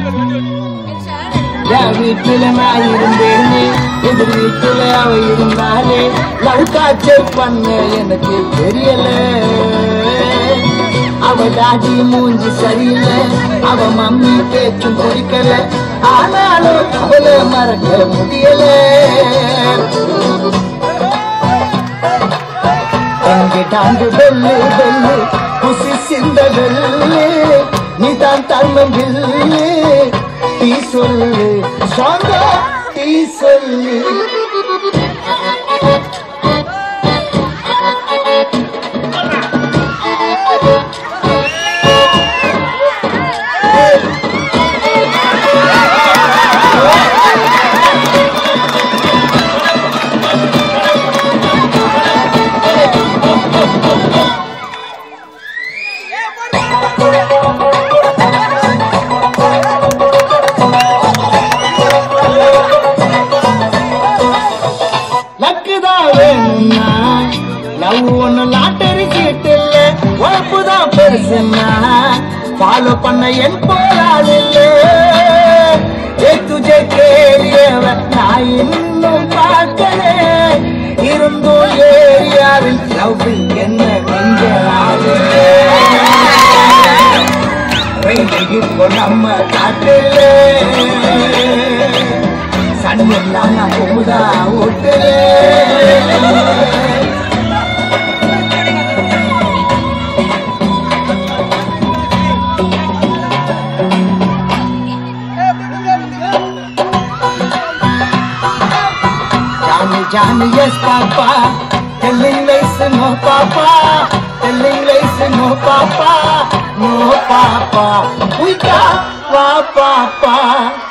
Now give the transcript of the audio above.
என் வீட்டுல நான் இருந்தேனே எதிர் வீட்டுல அவ இருந்தாலே லவ் காய்ச்சல் பண்ண எனக்கு தெரியல அவ டாடி மூஞ்சி சரியில்லை அவ மம்மி பேச்சும் பிடிக்கல ஆனாலும் அவளை மறக்க முடியல எங்கிட்டாண்டு வெள்ளு வெள்ளு குசி சிந்த வெள்ளு நீ தான் தன்னும் வில்லு டீ சொல்லு சாங்க டீ சொல்லு லக்குதான் வேணும்னா லவ் ஒண்ணு லாட்டரி சீட்டு இல்ல உழப்புதான் பெருசுன்னா ஃபாலோ பண்ண என் போராள் இல்ல ஏ துஜே கேளியவ நான் இன்னும் பார்க்கல இருந்தும் ஏரியாவில் லவ் என்ன கொஞ்ச இப்போ நம்ம காட்டுல சன்னெல்லாம் நான் போதா ஓட்டுல Johnny, Johnny, yes, Papa. Telling lies, no, Papa. Telling lies, no, Papa. No, Papa. We got, Papa.